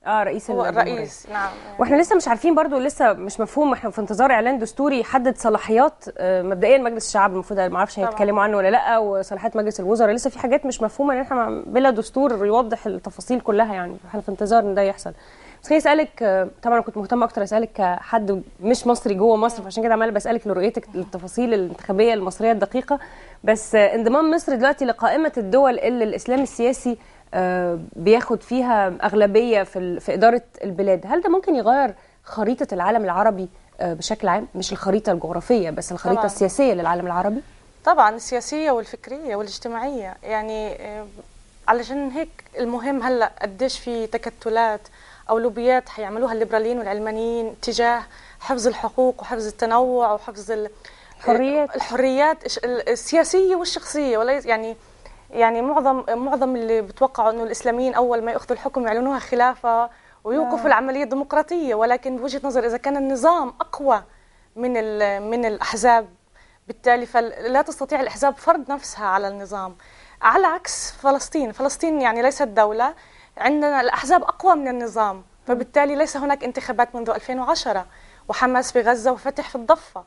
اه رئيس هو الجمهورية. الرئيس نعم واحنا لسه مش عارفين برضو لسه مش مفهوم احنا في انتظار اعلان دستوري يحدد صلاحيات آه، مبدئيا مجلس الشعب المفروض ما اعرفش طبعاً. هيتكلموا عنه ولا لا وصلاحيات مجلس الوزراء لسه في حاجات مش مفهومه ان احنا بلا دستور يوضح التفاصيل كلها يعني احنا في انتظار ان ده يحصل بس خليني اسالك آه، طبعا أنا كنت مهتمه اكتر اسالك كحد مش مصري جوه مصر فعشان كده عماله بسالك لرؤيتك للتفاصيل الانتخابيه المصريه الدقيقه بس آه، انضمام مصر دلوقتي لقائمه الدول اللي الاسلام السياسي آه، بياخد فيها اغلبيه في ال- في اداره البلاد هل ده ممكن يغير خريطه العالم العربي آه، بشكل عام مش الخريطه الجغرافيه بس الخريطه طبعاً. السياسيه للعالم العربي طبعا السياسيه والفكريه والاجتماعيه يعني آه، علشان هيك المهم هلا قديش في تكتلات او لوبيات حيعملوها الليبراليين والعلمانيين تجاه حفظ الحقوق وحفظ التنوع وحفظ ال- الحريات. الحريات الش- السياسيه والشخصيه وليس يعني يعني معظم معظم اللي بتوقعوا انه الاسلاميين اول ما ياخذوا الحكم يعلنوها خلافه ويوقفوا آه. العمليه الديمقراطيه ولكن بوجهه نظر اذا كان النظام اقوى من ال- من الاحزاب بالتالي فلا تستطيع الاحزاب فرض نفسها على النظام على عكس فلسطين فلسطين يعني ليست دوله عندنا الاحزاب اقوى من النظام فبالتالي ليس هناك انتخابات منذ 2010 وحماس في غزه وفتح في الضفه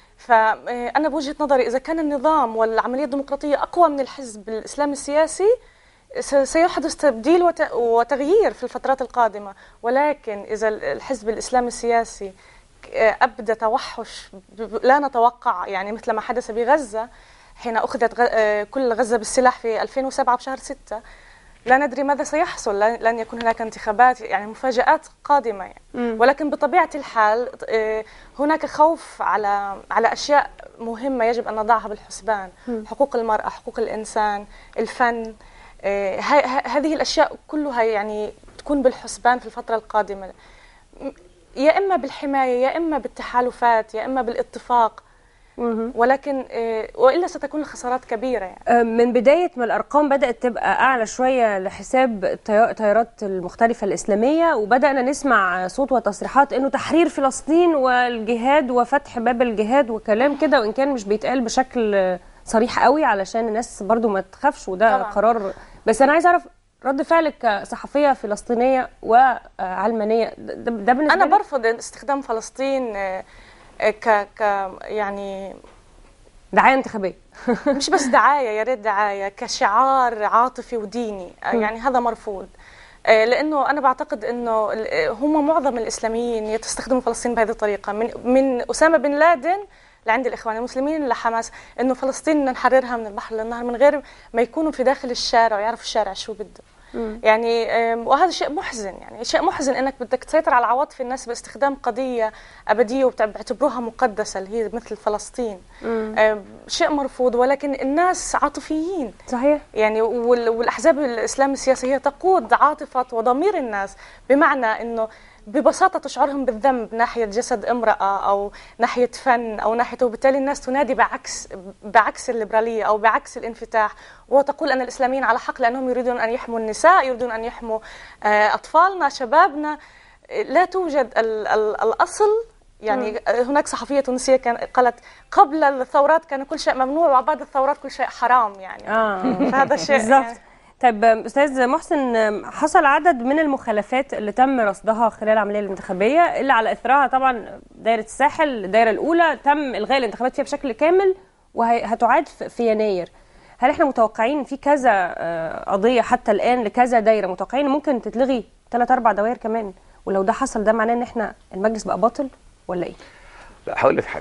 فأنا بوجهة نظري إذا كان النظام والعملية الديمقراطية أقوى من الحزب الإسلامي السياسي س- سيحدث تبديل وت- وتغيير في الفترات القادمة ولكن إذا ال- الحزب الإسلامي السياسي ك- أبدى توحش ب- ب- لا نتوقع يعني مثل ما حدث بغزة حين أخذت غ- آه، كل غزة بالسلاح في 2007 بشهر 6 لا ندري ماذا سيحصل لن لن يكون هناك انتخابات يعني مفاجآت قادمة يعني. مم. ولكن بطبيعة الحال آه، هناك خوف على على أشياء مهمة يجب أن نضعها بالحسبان حقوق المرأة حقوق الإنسان الفن آه، ه- ه- هذه الأشياء كلها يعني تكون بالحسبان في الفترة القادمة م- يا إما بالحماية يا إما بالتحالفات يا إما بالاتفاق مهم. ولكن آه، وإلا ستكون الخسارات كبيرة يعني آه، من بداية ما الأرقام بدأت تبقى أعلى شوية لحساب التي- التيارات المختلفة الإسلامية وبدأنا نسمع صوت وتصريحات إنه تحرير فلسطين والجهاد وفتح باب الجهاد وكلام كده وإن كان مش بيتقال بشكل آه، صريح قوي علشان الناس برضو ما تخافش وده طبعاً. قرار بس أنا عايزة أعرف رد فعلك كصحفية فلسطينية وعلمانية ده, ده بالنسبة أنا لك؟ برفض استخدام فلسطين آه، آه، ك ك يعني دعاية انتخابية مش بس دعايه يا ريت دعايه كشعار عاطفي وديني آه، يعني هذا مرفوض آه، لانه انا بعتقد انه ال- آه، هم معظم الاسلاميين يستخدموا فلسطين بهذه الطريقه من من اسامه بن لادن لعند الاخوان المسلمين لحماس انه فلسطين بدنا نحررها من البحر للنهر من غير ما يكونوا في داخل الشارع ويعرفوا الشارع شو بده يعني آم، وهذا شيء محزن يعني شيء محزن انك بدك تسيطر على عواطف الناس باستخدام قضيه ابديه وبيعتبروها مقدسه اللي هي مثل فلسطين آم، شيء مرفوض ولكن الناس عاطفيين صحيح يعني وال- والاحزاب الاسلام السياسيه تقود عاطفه وضمير الناس بمعنى انه ببساطه تشعرهم بالذنب ناحيه جسد امراه او ناحيه فن او ناحيه وبالتالي الناس تنادي بعكس بعكس الليبراليه او بعكس الانفتاح وتقول ان الاسلاميين على حق لانهم يريدون ان يحموا النساء يريدون ان يحموا آه، اطفالنا شبابنا لا توجد ال ال الاصل يعني هناك صحفيه تونسيه كان قالت قبل الثورات كان كل شيء ممنوع وبعد الثورات كل شيء حرام يعني اه فهذا شيء بالظبط يعني طيب استاذ محسن حصل عدد من المخالفات اللي تم رصدها خلال العمليه الانتخابيه اللي على اثرها طبعا دايره الساحل الدايره الاولى تم الغاء الانتخابات فيها بشكل كامل وهتعاد في في يناير هل احنا متوقعين في كذا آه، قضيه حتى الان لكذا دايره متوقعين ممكن تتلغي ثلاث اربع دوائر كمان ولو ده حصل ده معناه ان احنا المجلس بقى باطل ولا ايه؟ لا هقول لك حاجه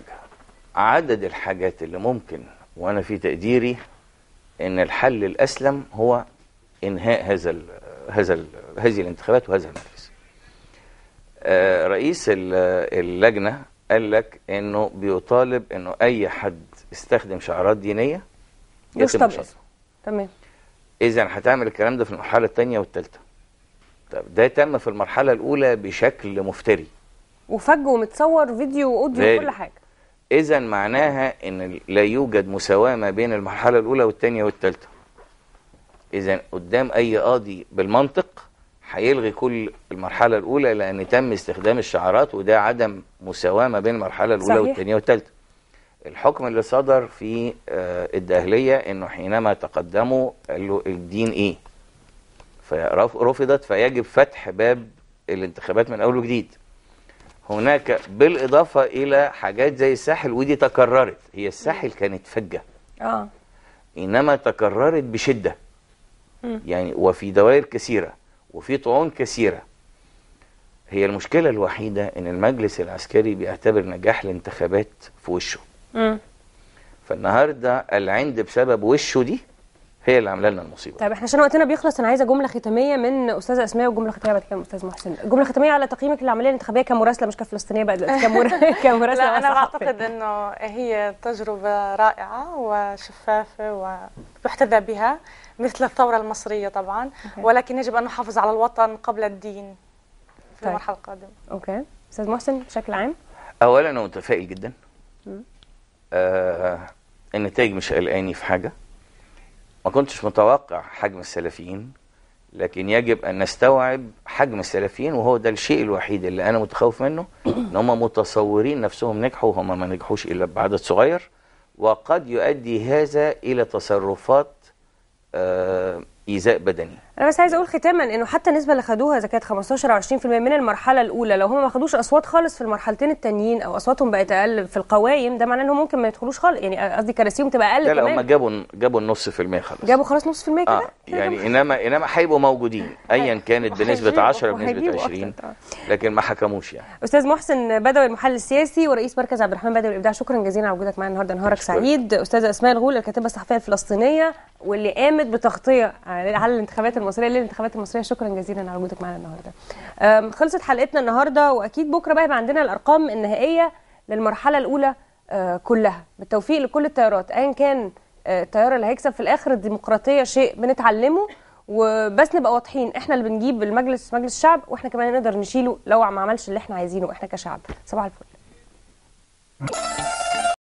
عدد الحاجات اللي ممكن وانا في تقديري ان الحل الاسلم هو انهاء هذا ال هذا ال هذه الانتخابات وهذا المجلس. آه، رئيس ال- اللجنه قال لك انه بيطالب انه اي حد استخدم شعارات دينيه مش يتم طب شطبه. تمام اذا هتعمل الكلام ده في المرحله الثانيه والثالثه. طب ده تم في المرحله الاولى بشكل مفتري. وفج ومتصور فيديو واوديو Very. وكل حاجه اذا معناها ان لا يوجد مساواه ما بين المرحله الاولى والثانيه والثالثه اذا قدام اي قاضي بالمنطق هيلغي كل المرحله الاولى لان تم استخدام الشعارات وده عدم مساواه ما بين المرحله الاولى صحيح. والثانيه والثالثه الحكم اللي صدر في آه، الداخليه انه حينما تقدموا قال له الدين ايه فرفضت فيجب فتح باب الانتخابات من اول وجديد هناك بالاضافه الى حاجات زي الساحل ودي تكررت هي الساحل كانت فجه اه انما تكررت بشده يعني وفي دوائر كثيره وفي طعون كثيره هي المشكله الوحيده ان المجلس العسكري بيعتبر نجاح الانتخابات في وشه مم. فالنهارده العند بسبب وشه دي هي اللي عامله لنا المصيبه طيب احنا عشان وقتنا بيخلص انا عايزه جمله ختاميه من استاذه اسماء وجمله ختاميه بعد كده من استاذ محسن جمله ختاميه على تقييمك للعمليه الانتخابيه كمراسله مش كفلسطينيه بقى دلوقتي كمر... كمراسله لا انا وصحفية. بعتقد انه هي تجربه رائعه وشفافه ويحتذى بها مثل الثوره المصريه طبعا ولكن يجب ان نحافظ على الوطن قبل الدين في طيب. المرحله القادمه اوكي استاذ محسن بشكل عام اولا انا متفائل جدا آه النتائج مش قلقاني في حاجه ما كنتش متوقع حجم السلفيين لكن يجب ان نستوعب حجم السلفيين وهو ده الشيء الوحيد اللي انا متخوف منه ان هم متصورين نفسهم نجحوا وهم ما نجحوش الا بعدد صغير وقد يؤدي هذا الى تصرفات آه ايذاء بدني انا بس عايزه اقول ختاما انه حتى النسبه اللي خدوها اذا كانت 15 او 20% من المرحله الاولى لو هم ما خدوش اصوات خالص في المرحلتين التانيين او اصواتهم بقت اقل في القوائم ده معناه انهم ممكن ما يدخلوش خالص يعني قصدي كراسيهم تبقى اقل لا لا هم كمان جابوا جابوا النص في المية خلاص جابوا خلاص نص في المية كده اه يعني انما انما هيبقوا موجودين ايا كانت بنسبه وهيجيبوا- 10 بنسبه وهيجيبوا 20 أكتر طبعاً. لكن ما حكموش يعني استاذ محسن بدوي المحلل السياسي ورئيس مركز عبد الرحمن بدوي الابداع شكرا جزيلا على وجودك معنا النهارده نهارك أشكرك. سعيد استاذه اسماء الغول الكاتبه الصحفيه الفلسطينيه واللي قامت بتغطيه على على الانتخابات المصريه للانتخابات المصريه شكرا جزيلا على وجودك معنا النهارده أم، خلصت حلقتنا النهارده واكيد بكره بقى يبقى عندنا الارقام النهائيه للمرحله الاولى آه، كلها بالتوفيق لكل التيارات ايا كان آه، التيار اللي هيكسب في الاخر الديمقراطيه شيء بنتعلمه وبس نبقى واضحين احنا اللي بنجيب المجلس مجلس الشعب واحنا كمان نقدر نشيله لو ما عملش اللي احنا عايزينه احنا كشعب صباح الفل